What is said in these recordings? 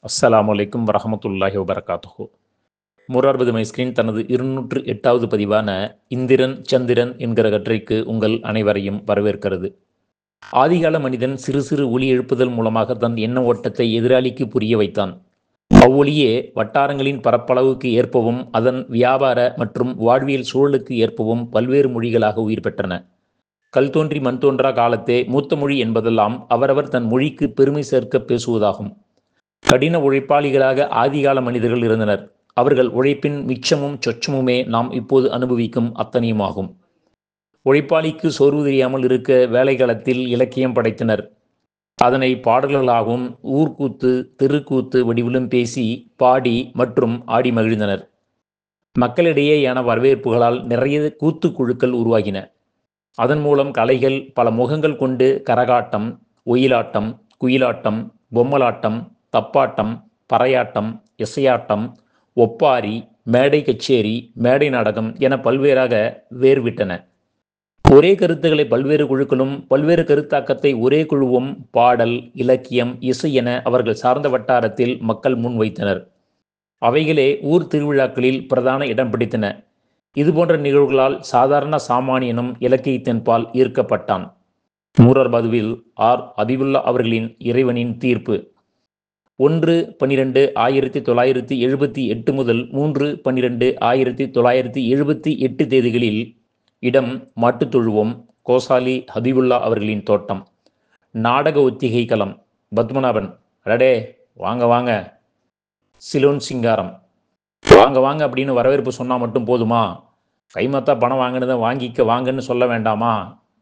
அஸ்ஸலாமு அலைக்கும் வரஹமத்துல்லாஹி வபரகாத்துஹு முரார்பது மைஸ்கிரீன் தனது இருநூற்று எட்டாவது பதிவான இந்திரன் சந்திரன் என்கிற கட்டுரைக்கு உங்கள் அனைவரையும் வரவேற்கிறது ஆதிகால மனிதன் சிறு சிறு ஒலி எழுப்புதல் மூலமாக தன் எண்ண ஓட்டத்தை எதிராளிக்கு புரிய வைத்தான் அவ்வொலியே வட்டாரங்களின் பரப்பளவுக்கு ஏற்பவும் அதன் வியாபார மற்றும் வாழ்வியல் சூழலுக்கு ஏற்பவும் பல்வேறு மொழிகளாக உயிர் பெற்றன கல் தோன்றி மண் தோன்றா காலத்தே மூத்த மொழி என்பதெல்லாம் அவரவர் தன் மொழிக்கு பெருமை சேர்க்க பேசுவதாகும் கடின உழைப்பாளிகளாக ஆதிகால மனிதர்கள் இருந்தனர் அவர்கள் உழைப்பின் மிச்சமும் சொச்சமுமே நாம் இப்போது அனுபவிக்கும் அத்தனையுமாகும் உழைப்பாளிக்கு சோர்வு தெரியாமல் இருக்க வேலைகளத்தில் இலக்கியம் படைத்தனர் அதனை பாடல்களாகவும் ஊர்க்கூத்து தெருக்கூத்து வடிவிலும் பேசி பாடி மற்றும் ஆடி மகிழ்ந்தனர் மக்களிடையேயான வரவேற்புகளால் நிறைய கூத்து குழுக்கள் உருவாகின அதன் மூலம் கலைகள் பல முகங்கள் கொண்டு கரகாட்டம் ஒயிலாட்டம் குயிலாட்டம் பொம்மலாட்டம் தப்பாட்டம் பறையாட்டம் இசையாட்டம் ஒப்பாரி மேடை கச்சேரி மேடை நாடகம் என பல்வேறாக வேர்விட்டன ஒரே கருத்துக்களை பல்வேறு குழுக்களும் பல்வேறு கருத்தாக்கத்தை ஒரே குழுவும் பாடல் இலக்கியம் இசை என அவர்கள் சார்ந்த வட்டாரத்தில் மக்கள் முன்வைத்தனர் அவைகளே ஊர் திருவிழாக்களில் பிரதான இடம் பிடித்தன இதுபோன்ற நிகழ்வுகளால் சாதாரண சாமானியனும் இலக்கியத்தின்பால் ஈர்க்கப்பட்டான் மூரர் பதுவில் ஆர் அபிபுல்லா அவர்களின் இறைவனின் தீர்ப்பு ஒன்று பன்னிரெண்டு ஆயிரத்தி தொள்ளாயிரத்தி எழுபத்தி எட்டு முதல் மூன்று பன்னிரெண்டு ஆயிரத்தி தொள்ளாயிரத்தி எழுபத்தி எட்டு தேதிகளில் இடம் மாட்டுத்தொழுவம் கோசாலி ஹபீபுல்லா அவர்களின் தோட்டம் நாடக ஒத்திகை களம் பத்மநாபன் அடடே வாங்க வாங்க சிலோன் சிங்காரம் வாங்க வாங்க அப்படின்னு வரவேற்பு சொன்னால் மட்டும் போதுமா கைமத்தா பணம் வாங்கினதை வாங்கிக்க வாங்கன்னு சொல்ல வேண்டாமா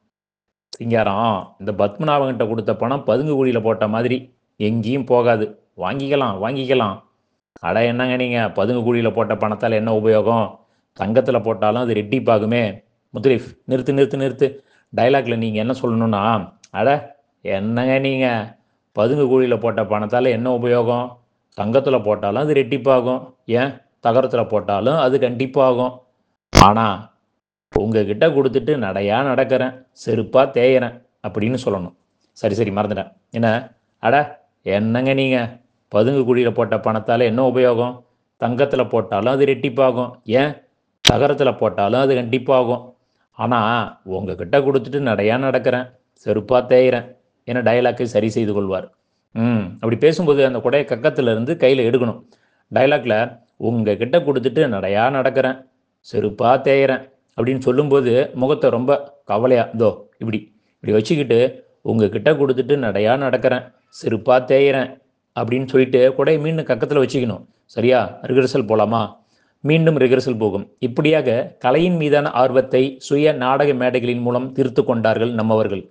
சிங்காரம் இந்த பத்மநாபன்கிட்ட கொடுத்த பணம் பதுங்கு குழியில் போட்ட மாதிரி எங்கேயும் போகாது வாங்கிக்கலாம் வாங்கிக்கலாம் அட என்னங்க நீங்கள் பதுங்கு குழியில் போட்ட பணத்தால் என்ன உபயோகம் தங்கத்தில் போட்டாலும் அது ரெட்டிப்பாகுமே முத்துலீஃப் நிறுத்து நிறுத்து நிறுத்து டைலாக்ல நீங்கள் என்ன சொல்லணும்னா அட என்னங்க நீங்கள் பதுங்கு குழியில் போட்ட பணத்தால் என்ன உபயோகம் தங்கத்தில் போட்டாலும் அது ரெட்டிப்பாகும் ஏன் தகரத்தில் போட்டாலும் அது கண்டிப்பாகும் ஆனால் உங்ககிட்ட கொடுத்துட்டு நடையா நடக்கிறேன் செருப்பாக தேயிறேன் அப்படின்னு சொல்லணும் சரி சரி மறந்துட்டேன் என்ன அட என்னங்க நீங்கள் பதுங்கு குழியில் போட்ட பணத்தால் என்ன உபயோகம் தங்கத்தில் போட்டாலும் அது ரெட்டிப்பாகும் ஏன் தகரத்தில் போட்டாலும் அது கண்டிப்பாகும் ஆனால் உங்ககிட்ட கொடுத்துட்டு நடையா நடக்கிறேன் செருப்பாக தேயிறேன் என டைலாக்கை சரி செய்து கொள்வார் ம் அப்படி பேசும்போது அந்த குடைய கக்கத்தில் இருந்து கையில் எடுக்கணும் டைலாக்ல உங்ககிட்ட கொடுத்துட்டு நடையா நடக்கிறேன் செருப்பாக தேயிறேன் அப்படின்னு சொல்லும்போது முகத்தை ரொம்ப கவலையா இதோ இப்படி இப்படி வச்சுக்கிட்டு உங்ககிட்ட கொடுத்துட்டு நடையா நடக்கிறேன் செருப்பாக தேயிறேன் அப்படின்னு சொல்லிட்டு கொடை மீண்டும் கக்கத்தில் வச்சுக்கணும் சரியா ரிகர்சல் போலாமா மீண்டும் ரிகர்சல் போகும் இப்படியாக கலையின் மீதான ஆர்வத்தை சுய நாடக மேடைகளின் மூலம் தீர்த்து கொண்டார்கள் நம்மவர்கள்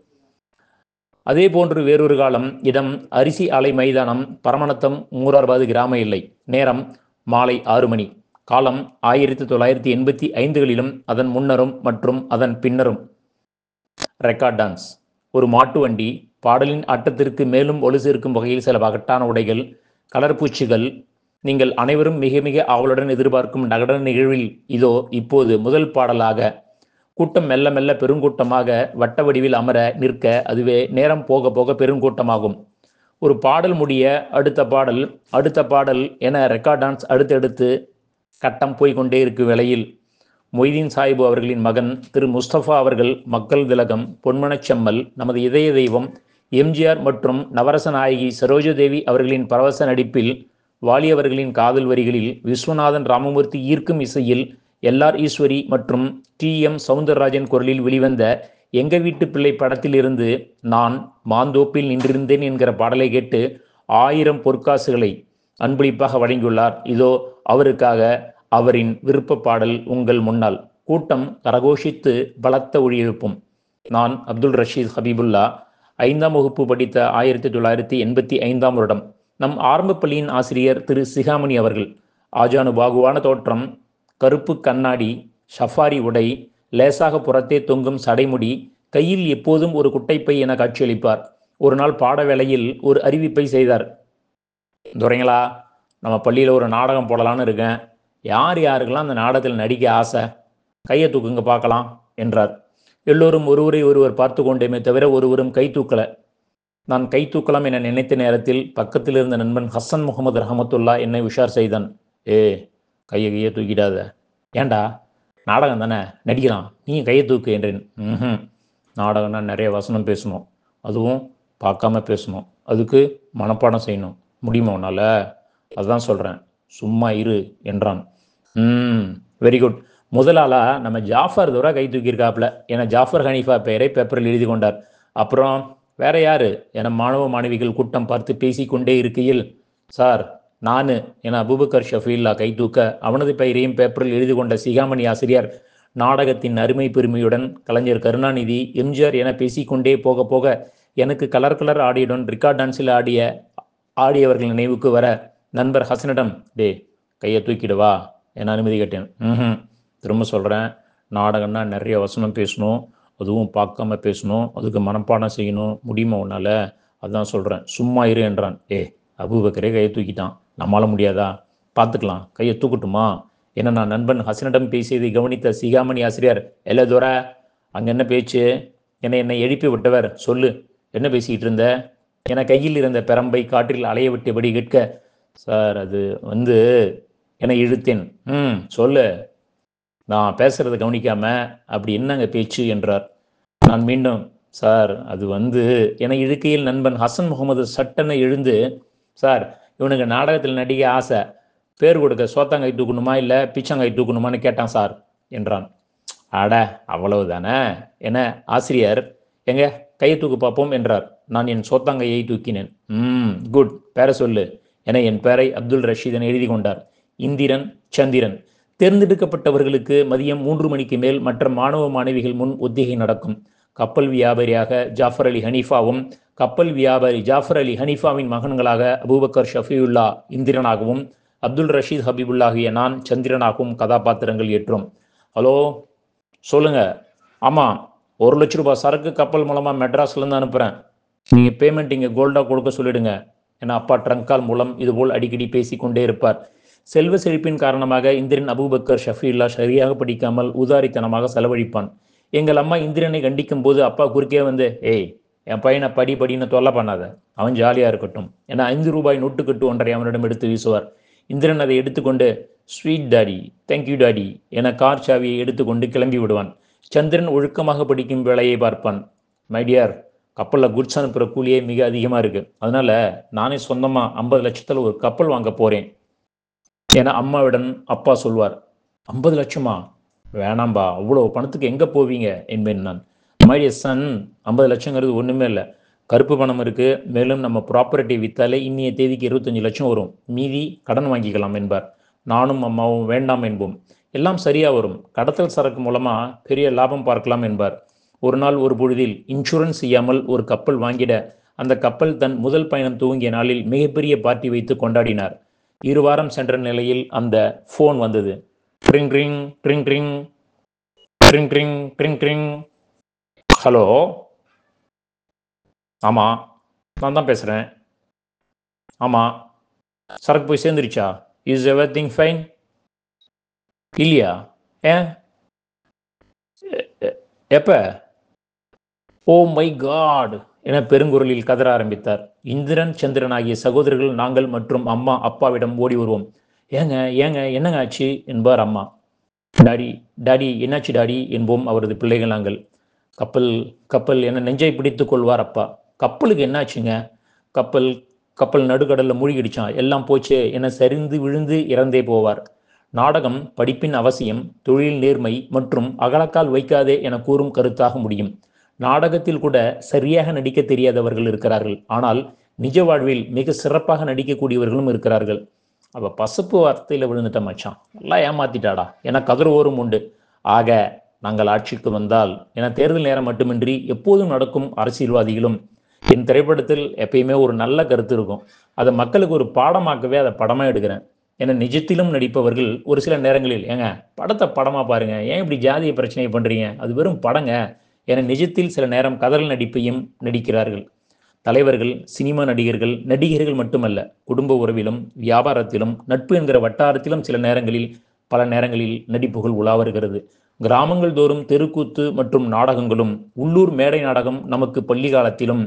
அதே போன்று வேறொரு காலம் இடம் அரிசி ஆலை மைதானம் பரமணத்தம் மூரார்பாது கிராம எல்லை நேரம் மாலை ஆறு மணி காலம் ஆயிரத்தி தொள்ளாயிரத்தி எண்பத்தி ஐந்துகளிலும் அதன் முன்னரும் மற்றும் அதன் பின்னரும் ரெக்கார்ட் டான்ஸ் ஒரு மாட்டு வண்டி பாடலின் ஆட்டத்திற்கு மேலும் ஒளி சேர்க்கும் வகையில் சில பகட்டான உடைகள் கலர்பூச்சிகள் நீங்கள் அனைவரும் மிக மிக ஆவலுடன் எதிர்பார்க்கும் நகர நிகழ்வில் இதோ இப்போது முதல் பாடலாக கூட்டம் மெல்ல மெல்ல பெருங்கூட்டமாக வட்ட வடிவில் அமர நிற்க அதுவே நேரம் போக போக பெருங்கூட்டமாகும் ஒரு பாடல் முடிய அடுத்த பாடல் அடுத்த பாடல் என ரெக்கார்ட் டான்ஸ் அடுத்தடுத்து கட்டம் போய்கொண்டே இருக்கும் வேளையில் மொய்தீன் சாஹிபு அவர்களின் மகன் திரு முஸ்தபா அவர்கள் மக்கள் திலகம் பொன்மனச்செம்மல் நமது இதய தெய்வம் எம்ஜிஆர் மற்றும் நவரச நாயகி சரோஜதேவி அவர்களின் பரவச நடிப்பில் வாலி அவர்களின் காதல் வரிகளில் விஸ்வநாதன் ராமமூர்த்தி ஈர்க்கும் இசையில் எல்ஆர் ஈஸ்வரி மற்றும் டி எம் சவுந்தரராஜன் குரலில் வெளிவந்த எங்க வீட்டு பிள்ளை படத்திலிருந்து நான் மாந்தோப்பில் நின்றிருந்தேன் என்கிற பாடலை கேட்டு ஆயிரம் பொற்காசுகளை அன்பளிப்பாக வழங்கியுள்ளார் இதோ அவருக்காக அவரின் விருப்ப பாடல் உங்கள் முன்னால் கூட்டம் கரகோஷித்து பலத்த ஒளி எழுப்பும் நான் அப்துல் ரஷீத் ஹபீபுல்லா ஐந்தாம் வகுப்பு படித்த ஆயிரத்தி தொள்ளாயிரத்தி எண்பத்தி ஐந்தாம் வருடம் நம் ஆரம்ப பள்ளியின் ஆசிரியர் திரு சிகாமணி அவர்கள் ஆஜானு பாகுவான தோற்றம் கருப்பு கண்ணாடி ஷஃபாரி உடை லேசாக புறத்தே தொங்கும் சடைமுடி கையில் எப்போதும் ஒரு குட்டைப்பை என காட்சியளிப்பார் ஒரு நாள் பாட வேளையில் ஒரு அறிவிப்பை செய்தார் துரைங்களா நம்ம பள்ளியில் ஒரு நாடகம் போடலான்னு இருக்கேன் யார் யாருக்கெல்லாம் அந்த நாடகத்தில் நடிக்க ஆசை கையை தூக்குங்க பார்க்கலாம் என்றார் எல்லோரும் ஒருவரை ஒருவர் பார்த்து கொண்டேமே தவிர ஒருவரும் கை தூக்கலை நான் கை தூக்கலாம் என நினைத்த நேரத்தில் பக்கத்தில் இருந்த நண்பன் ஹசன் முகமது ரஹமத்துல்லா என்னை உஷார் செய்தான் ஏ கையை கையை தூக்கிடாத ஏன்டா நாடகம் தானே நடிக்கலாம் நீ கையை தூக்கு என்றேன் ம் நாடகம்னா நிறைய வசனம் பேசணும் அதுவும் பார்க்காம பேசணும் அதுக்கு மனப்பாடம் செய்யணும் முடியுமா உன்னால அதுதான் சொல்கிறேன் சும்மா இரு என்றான் ம் வெரி குட் முதலாளா நம்ம ஜாஃபர் தூரா கை தூக்கியிருக்காப்புல என ஜாஃபர் ஹனீஃபா பெயரை பேப்பரில் எழுதி கொண்டார் அப்புறம் வேற யாரு என மாணவ மாணவிகள் கூட்டம் பார்த்து பேசிக்கொண்டே இருக்கையில் சார் நானு என அபுபக்கர் ஷஃபீல்லா கை தூக்க அவனது பெயரையும் பேப்பரில் எழுதி கொண்ட சிகாமணி ஆசிரியர் நாடகத்தின் அருமை பெருமையுடன் கலைஞர் கருணாநிதி எம்ஜிஆர் என பேசிக்கொண்டே போக போக எனக்கு கலர் கலர் ஆடியுடன் ரிகார்ட் டான்ஸில் ஆடிய ஆடியவர்கள் நினைவுக்கு வர நண்பர் ஹசனிடம் டே கையை தூக்கிடுவா என அனுமதி கேட்டேன் ம் திரும்ப சொல்கிறேன் நாடகம்னா நிறைய வசனம் பேசணும் அதுவும் பார்க்காம பேசணும் அதுக்கு மனப்பாடம் செய்யணும் முடியுமா உன்னால் அதான் சொல்கிறேன் சும்மா இரு என்றான் ஏ அபூபக்கரே கையை தூக்கிட்டான் நம்மால முடியாதா பார்த்துக்கலாம் கையை தூக்கட்டுமா என நான் நண்பன் ஹசனிடம் பேசியதை கவனித்த சிகாமணி ஆசிரியர் எல்ல தூர அங்கே என்ன பேச்சு என என்னை எழுப்பி விட்டவர் சொல்லு என்ன பேசிக்கிட்டு இருந்த என கையில் இருந்த பெரம்பை காற்றில் அலைய விட்டபடி கேட்க சார் அது வந்து என இழுத்தேன் ம் சொல்லு நான் பேசுறத கவனிக்காம அப்படி என்னங்க பேச்சு என்றார் நான் மீண்டும் சார் அது வந்து என இழுக்கையில் நண்பன் ஹசன் முகமது சட்டென எழுந்து சார் இவனுக்கு நாடகத்தில் நடிக்க ஆசை பேர் கொடுக்க சோத்தாங்காய் தூக்கணுமா இல்லை பிச்சங்காய் தூக்கணுமான்னு கேட்டான் சார் என்றான் அட அவ்வளவுதானே என ஆசிரியர் எங்க கையை தூக்கு பார்ப்போம் என்றார் நான் என் சோத்தாங்கையை தூக்கினேன் ம் குட் பேரை சொல்லு என என் பேரை அப்துல் ரஷீதன் எழுதி கொண்டார் இந்திரன் சந்திரன் தேர்ந்தெடுக்கப்பட்டவர்களுக்கு மதியம் மூன்று மணிக்கு மேல் மற்ற மாணவ மாணவிகள் முன் ஒத்திகை நடக்கும் கப்பல் வியாபாரியாக ஜாஃபர் அலி ஹனீஃபாவும் கப்பல் வியாபாரி ஜாஃபர் அலி ஹனீஃபாவின் மகன்களாக அபூபக்கர் ஷஃபியுல்லா இந்திரனாகவும் அப்துல் ரஷீத் ஹபீபுல்லாகிய நான் சந்திரனாகவும் கதாபாத்திரங்கள் ஏற்றோம் ஹலோ சொல்லுங்க ஆமாம் ஒரு லட்ச ரூபாய் சரக்கு கப்பல் மூலமாக மெட்ராஸ்லேருந்து அனுப்புகிறேன் நீங்கள் பேமெண்ட் இங்கே கோல்டாக கொடுக்க சொல்லிடுங்க என அப்பா ட்ரங்கால் மூலம் இதுபோல் அடிக்கடி பேசிக்கொண்டே இருப்பார் செல்வ செழிப்பின் காரணமாக இந்திரன் அபூபக்கர் ஷஃபியுல்லா சரியாக படிக்காமல் உதாரித்தனமாக செலவழிப்பான் எங்கள் அம்மா இந்திரனை கண்டிக்கும் போது அப்பா குறுக்கே வந்து ஏய் என் பையனை படி படின்னு தொல்லை பண்ணாத அவன் ஜாலியாக இருக்கட்டும் என ஐந்து ரூபாய் நோட்டுக்கட்டு ஒன்றை அவனிடம் எடுத்து வீசுவார் இந்திரன் அதை எடுத்துக்கொண்டு ஸ்வீட் டாடி தேங்க்யூ டாடி என கார் சாவியை எடுத்துக்கொண்டு கிளம்பி விடுவான் சந்திரன் ஒழுக்கமாக படிக்கும் வேலையை பார்ப்பான் மைடியார் கப்பலில் குட்ஸ் அனுப்புகிற கூலியே மிக அதிகமாக இருக்குது அதனால் நானே சொந்தமாக ஐம்பது லட்சத்தில் ஒரு கப்பல் வாங்க போகிறேன் என அம்மாவிடம் அப்பா சொல்வார் ஐம்பது லட்சமா வேணாம்பா அவ்வளோ பணத்துக்கு எங்கே போவீங்க என்பேன் நான் மைடிய சன் ஐம்பது லட்சங்கிறது ஒன்றுமே இல்லை கருப்பு பணம் இருக்குது மேலும் நம்ம ப்ராப்பர்ட்டி விற்றாலே இன்னைய தேதிக்கு இருபத்தஞ்சி லட்சம் வரும் மீதி கடன் வாங்கிக்கலாம் என்பார் நானும் அம்மாவும் வேண்டாம் என்போம் எல்லாம் சரியாக வரும் கடத்தல் சரக்கு மூலமாக பெரிய லாபம் பார்க்கலாம் என்பார் ஒரு நாள் ஒரு பொழுதில் இன்சூரன்ஸ் செய்யாமல் ஒரு கப்பல் வாங்கிட அந்த கப்பல் தன் முதல் பயணம் துவங்கிய நாளில் மிகப்பெரிய பார்ட்டி வைத்து கொண்டாடினார் இரு வாரம் சென்ற நிலையில் அந்த ஃபோன் வந்தது tring tring tring tring tring tring tring tring hello ஆமாம் நான் தான் பேசுகிறேன் ஆமாம் சரக்கு போய் சேர்ந்துருச்சா இஸ் எவர் திங் ஃபைன் இல்லையா ஏன் எப்போ ஓ மை காட் என பெருங்குரலில் கதற ஆரம்பித்தார் இந்திரன் சந்திரன் ஆகிய சகோதரர்கள் நாங்கள் மற்றும் அம்மா அப்பாவிடம் ஓடி வருவோம் ஏங்க ஏங்க என்னங்க ஆச்சு என்பார் அம்மா டாடி டாடி என்னாச்சு டாடி என்போம் அவரது பிள்ளைகள் நாங்கள் கப்பல் கப்பல் என நெஞ்சை பிடித்துக் கொள்வார் அப்பா கப்பலுக்கு என்னாச்சுங்க கப்பல் கப்பல் நடுக்கடலில் மூழ்கிடுச்சான் எல்லாம் போச்சு என சரிந்து விழுந்து இறந்தே போவார் நாடகம் படிப்பின் அவசியம் தொழில் நேர்மை மற்றும் அகலக்கால் வைக்காதே என கூறும் கருத்தாக முடியும் நாடகத்தில் கூட சரியாக நடிக்க தெரியாதவர்கள் இருக்கிறார்கள் ஆனால் நிஜ வாழ்வில் மிக சிறப்பாக நடிக்கக்கூடியவர்களும் இருக்கிறார்கள் அவ பசப்பு வார்த்தையில் விழுந்துட்ட மச்சான் எல்லாம் ஏமாத்திட்டாடா என கதறுவோரும் உண்டு ஆக நாங்கள் ஆட்சிக்கு வந்தால் என தேர்தல் நேரம் மட்டுமின்றி எப்போதும் நடக்கும் அரசியல்வாதிகளும் என் திரைப்படத்தில் எப்பயுமே ஒரு நல்ல கருத்து இருக்கும் அதை மக்களுக்கு ஒரு பாடமாக்கவே அதை படமாக எடுக்கிறேன் என நிஜத்திலும் நடிப்பவர்கள் ஒரு சில நேரங்களில் ஏங்க படத்தை படமாக பாருங்க ஏன் இப்படி ஜாதிய பிரச்சனையை பண்ணுறீங்க அது வெறும் படங்க என நிஜத்தில் சில நேரம் கதறல் நடிப்பையும் நடிக்கிறார்கள் தலைவர்கள் சினிமா நடிகர்கள் நடிகர்கள் மட்டுமல்ல குடும்ப உறவிலும் வியாபாரத்திலும் நட்பு என்கிற வட்டாரத்திலும் சில நேரங்களில் பல நேரங்களில் நடிப்புகள் உலா வருகிறது கிராமங்கள் தோறும் தெருக்கூத்து மற்றும் நாடகங்களும் உள்ளூர் மேடை நாடகம் நமக்கு பள்ளி காலத்திலும்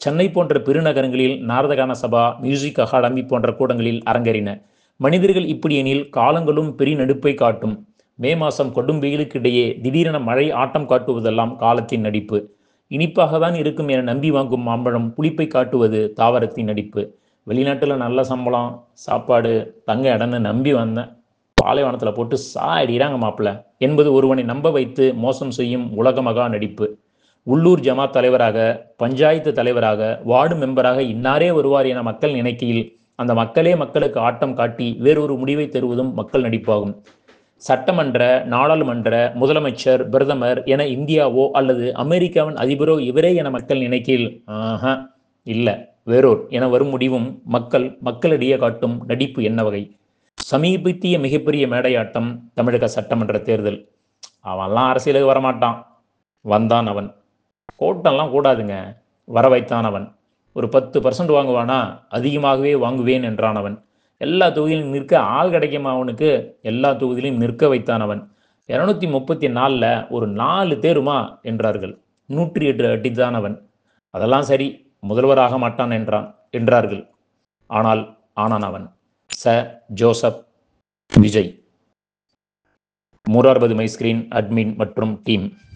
சென்னை போன்ற பெருநகரங்களில் நாரதகான சபா மியூசிக் அகாடமி போன்ற கூடங்களில் அரங்கேறின மனிதர்கள் இப்படி எனில் காலங்களும் பெரிய நடிப்பை காட்டும் மே மாதம் கொடும் வெயிலுக்கு இடையே திடீரென மழை ஆட்டம் காட்டுவதெல்லாம் காலத்தின் நடிப்பு இனிப்பாக தான் இருக்கும் என நம்பி வாங்கும் மாம்பழம் புளிப்பை காட்டுவது தாவரத்தின் நடிப்பு வெளிநாட்டில் நல்ல சம்பளம் சாப்பாடு தங்க இடம்னு நம்பி வந்தேன் பாலைவனத்தில் போட்டு சாடிறாங்க மாப்பிள்ள என்பது ஒருவனை நம்ப வைத்து மோசம் செய்யும் உலகமகா நடிப்பு உள்ளூர் ஜமாத் தலைவராக பஞ்சாயத்து தலைவராக வார்டு மெம்பராக இன்னாரே வருவார் என மக்கள் நினைக்கையில் அந்த மக்களே மக்களுக்கு ஆட்டம் காட்டி வேறொரு முடிவை தருவதும் மக்கள் நடிப்பாகும் சட்டமன்ற நாடாளுமன்ற முதலமைச்சர் பிரதமர் என இந்தியாவோ அல்லது அமெரிக்காவின் அதிபரோ இவரே என மக்கள் நினைக்கையில் ஆஹா இல்லை வேறோர் என வரும் முடிவும் மக்கள் மக்களிடையே காட்டும் நடிப்பு என்ன வகை சமீபத்திய மிகப்பெரிய மேடையாட்டம் தமிழக சட்டமன்ற தேர்தல் அவன்லாம் அரசியலுக்கு வரமாட்டான் வந்தான் அவன் கோட்டம்லாம் கூடாதுங்க வர வைத்தான் அவன் ஒரு பத்து பர்சன்ட் வாங்குவானா அதிகமாகவே வாங்குவேன் என்றான் அவன் எல்லா தொகுதியிலும் நிற்க ஆள் கிடைக்குமா அவனுக்கு எல்லா தொகுதியிலும் நிற்க வைத்தான் அவன் இரநூத்தி முப்பத்தி நாலில் ஒரு நாலு தேருமா என்றார்கள் நூற்றி எட்டு அடித்தான் அவன் அதெல்லாம் சரி முதல்வராக மாட்டான் என்றான் என்றார்கள் ஆனால் ஆனான் அவன் ச ஜோசப் விஜய் மூரார்பது மை ஸ்கிரீன் அட்மின் மற்றும் டீம்